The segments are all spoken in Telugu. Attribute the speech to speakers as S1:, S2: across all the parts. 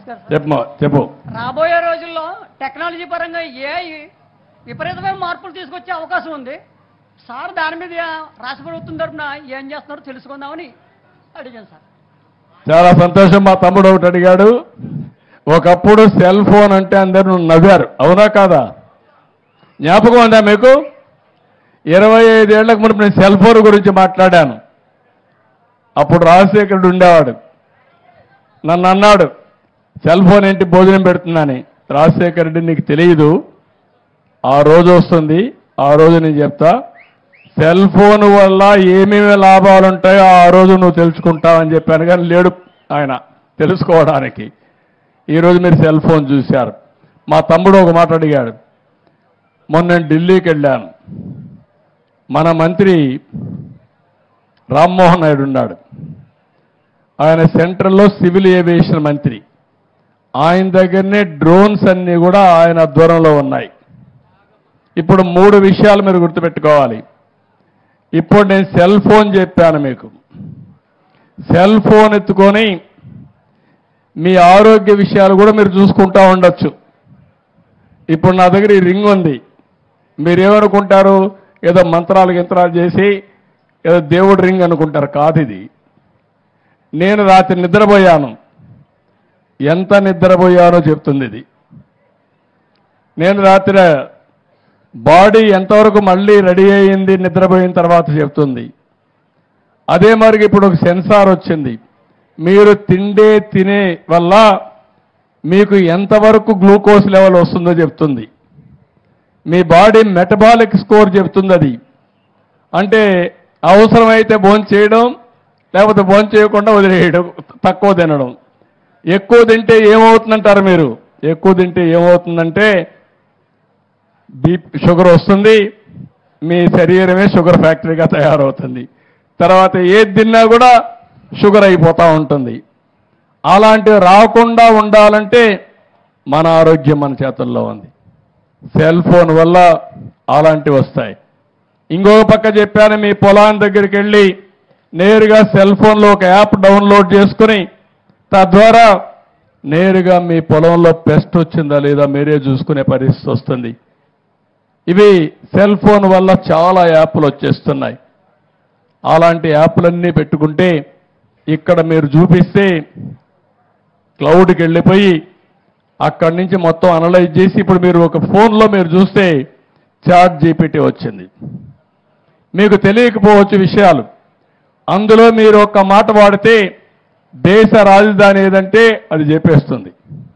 S1: నమస్కారం సార్
S2: చెప్పు చెప్పు
S1: రాబోయే రోజుల్లో టెక్నాలజీ పరంగా ఏ విపరీతమైన మార్పులు తీసుకొచ్చే అవకాశం ఉంది సార్ దాని మీద రాష్ట్ర ప్రభుత్వం తరఫున ఏం చేస్తున్నారో తెలుసుకుందామని అడిగాను సార్
S2: చాలా సంతోషం మా తమ్ముడు ఒకటి అడిగాడు ఒకప్పుడు సెల్ ఫోన్ అంటే అందరూ నవ్వారు అవునా కాదా జ్ఞాపకం ఉందా మీకు ఇరవై ఐదేళ్లకు మునుపు నేను సెల్ ఫోన్ గురించి మాట్లాడాను అప్పుడు రాజశేఖరుడు ఉండేవాడు నన్ను అన్నాడు సెల్ ఫోన్ ఏంటి భోజనం పెడుతుందని రాజశేఖర రెడ్డి నీకు తెలియదు ఆ రోజు వస్తుంది ఆ రోజు నేను చెప్తా సెల్ ఫోన్ వల్ల ఏమేమి లాభాలు ఉంటాయో ఆ రోజు నువ్వు తెలుసుకుంటావని చెప్పాను కానీ లేడు ఆయన తెలుసుకోవడానికి ఈరోజు మీరు సెల్ ఫోన్ చూశారు మా తమ్ముడు ఒక మాట అడిగాడు మొన్న నేను ఢిల్లీకి వెళ్ళాను మన మంత్రి రామ్మోహన్ నాయుడు ఉన్నాడు ఆయన సెంట్రల్లో సివిల్ ఏవియేషన్ మంత్రి ఆయన దగ్గరనే డ్రోన్స్ అన్నీ కూడా ఆయన దూరంలో ఉన్నాయి ఇప్పుడు మూడు విషయాలు మీరు గుర్తుపెట్టుకోవాలి ఇప్పుడు నేను సెల్ ఫోన్ చెప్పాను మీకు సెల్ ఫోన్ ఎత్తుకొని మీ ఆరోగ్య విషయాలు కూడా మీరు చూసుకుంటా ఉండొచ్చు ఇప్పుడు నా దగ్గర ఈ రింగ్ ఉంది మీరేమనుకుంటారు ఏదో మంత్రాలు గింత్రాలు చేసి ఏదో దేవుడి రింగ్ అనుకుంటారు కాదు ఇది నేను రాత్రి నిద్రపోయాను ఎంత నిద్రపోయానో చెప్తుంది ఇది నేను రాత్రి బాడీ ఎంతవరకు మళ్ళీ రెడీ అయ్యింది నిద్రపోయిన తర్వాత చెప్తుంది అదే మరి ఇప్పుడు ఒక సెన్సార్ వచ్చింది మీరు తిండే తినే వల్ల మీకు ఎంతవరకు గ్లూకోజ్ లెవెల్ వస్తుందో చెప్తుంది మీ బాడీ మెటబాలిక్ స్కోర్ చెప్తుంది అది అంటే అవసరమైతే భోజనం చేయడం లేకపోతే భోజనం చేయకుండా వదిలేయడం తక్కువ తినడం ఎక్కువ తింటే ఏమవుతుందంటారు మీరు ఎక్కువ తింటే ఏమవుతుందంటే బీపీ షుగర్ వస్తుంది మీ శరీరమే షుగర్ ఫ్యాక్టరీగా తయారవుతుంది తర్వాత ఏది తిన్నా కూడా షుగర్ అయిపోతూ ఉంటుంది అలాంటివి రాకుండా ఉండాలంటే మన ఆరోగ్యం మన చేతుల్లో ఉంది సెల్ ఫోన్ వల్ల అలాంటివి వస్తాయి ఇంకొక పక్క చెప్పాను మీ పొలాన్ని దగ్గరికి వెళ్ళి నేరుగా సెల్ ఫోన్లో ఒక యాప్ డౌన్లోడ్ చేసుకుని తద్వారా నేరుగా మీ పొలంలో పెస్ట్ వచ్చిందా లేదా మీరే చూసుకునే పరిస్థితి వస్తుంది ఇవి సెల్ ఫోన్ వల్ల చాలా యాప్లు వచ్చేస్తున్నాయి అలాంటి యాప్లన్నీ పెట్టుకుంటే ఇక్కడ మీరు చూపిస్తే క్లౌడ్కి వెళ్ళిపోయి అక్కడి నుంచి మొత్తం అనలైజ్ చేసి ఇప్పుడు మీరు ఒక ఫోన్లో మీరు చూస్తే చాట్ జీపీటీ వచ్చింది మీకు తెలియకపోవచ్చు విషయాలు అందులో మీరు ఒక మాట వాడితే దేశ రాజధాని ఏదంటే అది చెప్పేస్తుంది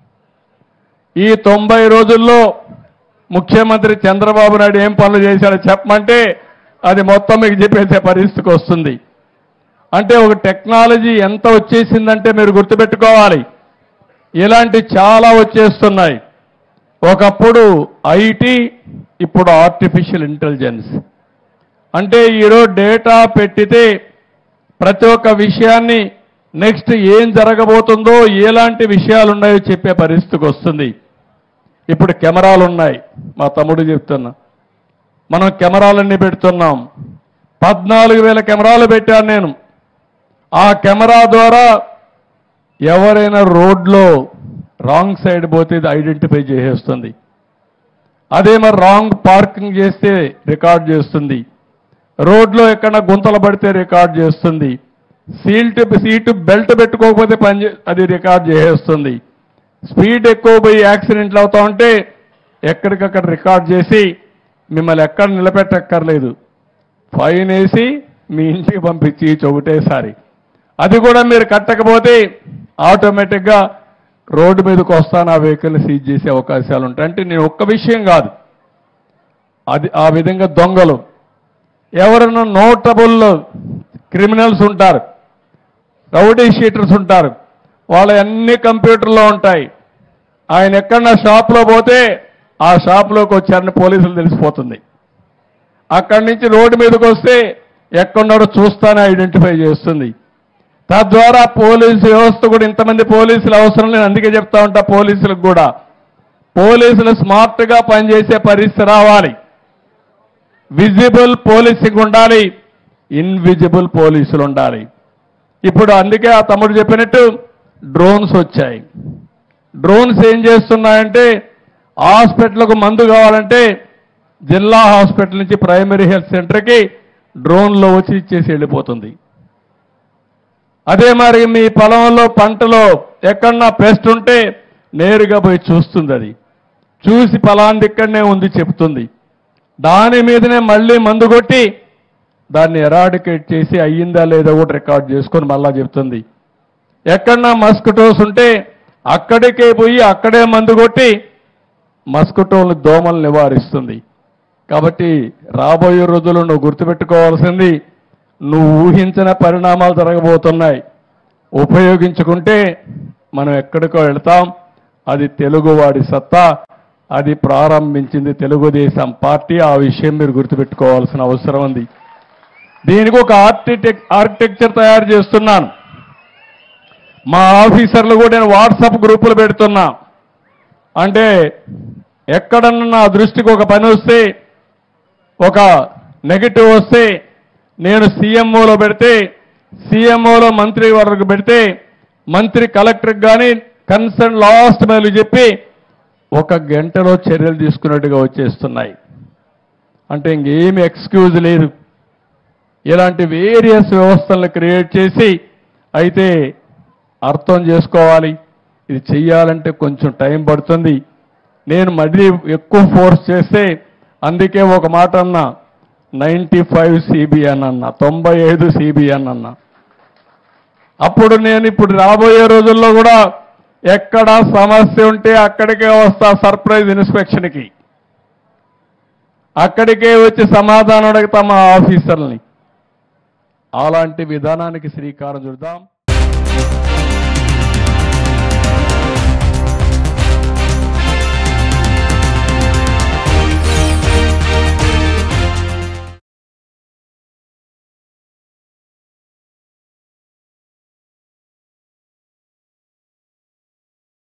S2: ఈ తొంభై రోజుల్లో ముఖ్యమంత్రి చంద్రబాబు నాయుడు ఏం పనులు చేశాడో చెప్పమంటే అది మొత్తం మీకు చెప్పేసే పరిస్థితికి వస్తుంది అంటే ఒక టెక్నాలజీ ఎంత వచ్చేసిందంటే మీరు గుర్తుపెట్టుకోవాలి ఇలాంటి చాలా వచ్చేస్తున్నాయి ఒకప్పుడు ఐటీ ఇప్పుడు ఆర్టిఫిషియల్ ఇంటెలిజెన్స్ అంటే ఈరోజు డేటా పెట్టితే ప్రతి ఒక్క విషయాన్ని నెక్స్ట్ ఏం జరగబోతుందో ఎలాంటి విషయాలు ఉన్నాయో చెప్పే పరిస్థితికి వస్తుంది ఇప్పుడు కెమెరాలు ఉన్నాయి మా తమ్ముడు చెప్తున్నా మనం కెమెరాలన్నీ పెడుతున్నాం పద్నాలుగు వేల కెమెరాలు పెట్టాను నేను ఆ కెమెరా ద్వారా ఎవరైనా రోడ్లో రాంగ్ సైడ్ పోతే ఇది ఐడెంటిఫై చేసేస్తుంది అదే మరి రాంగ్ పార్కింగ్ చేస్తే రికార్డ్ చేస్తుంది రోడ్లో ఎక్కడ గుంతలు పడితే రికార్డ్ చేస్తుంది సీల్ట్ సీటు బెల్ట్ పెట్టుకోకపోతే పని చే- అది రికార్డ్ చేసేస్తుంది స్పీడ్ ఎక్కువ పోయి యాక్సిడెంట్లు అవుతా ఉంటే ఎక్కడికక్కడ రికార్డ్ చేసి మిమ్మల్ని ఎక్కడ నిలబెట్టక్కర్లేదు ఫైన్ వేసి మీ ఇంటికి పంపించి ఒకటేసారి అది కూడా మీరు కట్టకపోతే ఆటోమేటిక్గా రోడ్డు మీదకి వస్తాను ఆ వెహికల్ సీజ్ చేసే అవకాశాలు ఉంటాయి అంటే నేను ఒక్క విషయం కాదు అది ఆ విధంగా దొంగలు ఎవరైనా నోటబుల్ క్రిమినల్స్ ఉంటారు రౌడీ షీటర్స్ ఉంటారు వాళ్ళ అన్ని కంప్యూటర్లో ఉంటాయి ఆయన ఎక్కడన్నా షాప్లో పోతే ఆ షాప్లోకి వచ్చారని పోలీసులు తెలిసిపోతుంది అక్కడి నుంచి రోడ్డు మీదకి వస్తే ఎక్కడున్నాడో చూస్తానే ఐడెంటిఫై చేస్తుంది తద్వారా పోలీసు వ్యవస్థ కూడా ఇంతమంది పోలీసులు అవసరం లేదు అందుకే చెప్తా ఉంటా పోలీసులకు కూడా పోలీసులు స్మార్ట్గా పనిచేసే పరిస్థితి రావాలి విజిబుల్ పోలీసింగ్ ఉండాలి ఇన్విజిబుల్ పోలీసులు ఉండాలి ఇప్పుడు అందుకే ఆ తమ్ముడు చెప్పినట్టు డ్రోన్స్ వచ్చాయి డ్రోన్స్ ఏం చేస్తున్నాయంటే హాస్పిటల్కు మందు కావాలంటే జిల్లా హాస్పిటల్ నుంచి ప్రైమరీ హెల్త్ సెంటర్కి డ్రోన్లో వచ్చి ఇచ్చేసి వెళ్ళిపోతుంది అదే మరి మీ పొలంలో పంటలో ఎక్కడన్నా పెస్ట్ ఉంటే నేరుగా పోయి చూస్తుంది అది చూసి ఫలాంది ఇక్కడనే ఉంది చెప్తుంది దాని మీదనే మళ్ళీ మందు కొట్టి దాన్ని ఎరాడికేట్ చేసి అయ్యిందా లేదా కూడా రికార్డ్ చేసుకొని మళ్ళా చెప్తుంది ఎక్కడన్నా మస్కిటోస్ ఉంటే అక్కడికే పోయి అక్కడే మందు కొట్టి మస్కిటోలు దోమలు నివారిస్తుంది కాబట్టి రాబోయే రోజుల్లో నువ్వు గుర్తుపెట్టుకోవాల్సింది నువ్వు ఊహించిన పరిణామాలు జరగబోతున్నాయి ఉపయోగించుకుంటే మనం ఎక్కడికో వెళ్తాం అది తెలుగువాడి సత్తా అది ప్రారంభించింది తెలుగుదేశం పార్టీ ఆ విషయం మీరు గుర్తుపెట్టుకోవాల్సిన అవసరం ఉంది దీనికి ఒక ఆర్కిటెక్ ఆర్కిటెక్చర్ తయారు చేస్తున్నాను మా ఆఫీసర్లు కూడా నేను వాట్సాప్ గ్రూపులు పెడుతున్నా అంటే ఎక్కడన్నా నా దృష్టికి ఒక పని వస్తే ఒక నెగటివ్ వస్తే నేను సీఎంఓలో పెడితే సీఎంఓలో మంత్రి వరకు పెడితే మంత్రి కలెక్టర్కి కానీ కన్సర్న్ లాస్ట్ మైలు చెప్పి ఒక గంటలో చర్యలు తీసుకున్నట్టుగా వచ్చేస్తున్నాయి అంటే ఇంకేమి ఎక్స్క్యూజ్ లేదు ఇలాంటి వేరియస్ వ్యవస్థలను క్రియేట్ చేసి అయితే అర్థం చేసుకోవాలి ఇది చెయ్యాలంటే కొంచెం టైం పడుతుంది నేను మళ్ళీ ఎక్కువ ఫోర్స్ చేస్తే అందుకే ఒక మాట అన్నా నైంటీ ఫైవ్ సిబిఎన్ అన్న తొంభై ఐదు సిబిఎన్ అన్న అప్పుడు నేను ఇప్పుడు రాబోయే రోజుల్లో కూడా ఎక్కడ సమస్య ఉంటే అక్కడికే వస్తా సర్ప్రైజ్ ఇన్స్పెక్షన్కి అక్కడికే వచ్చి సమాధానం అడుగుతా మా ఆఫీసర్ని అలాంటి విధానానికి శ్రీకారం చుడదాం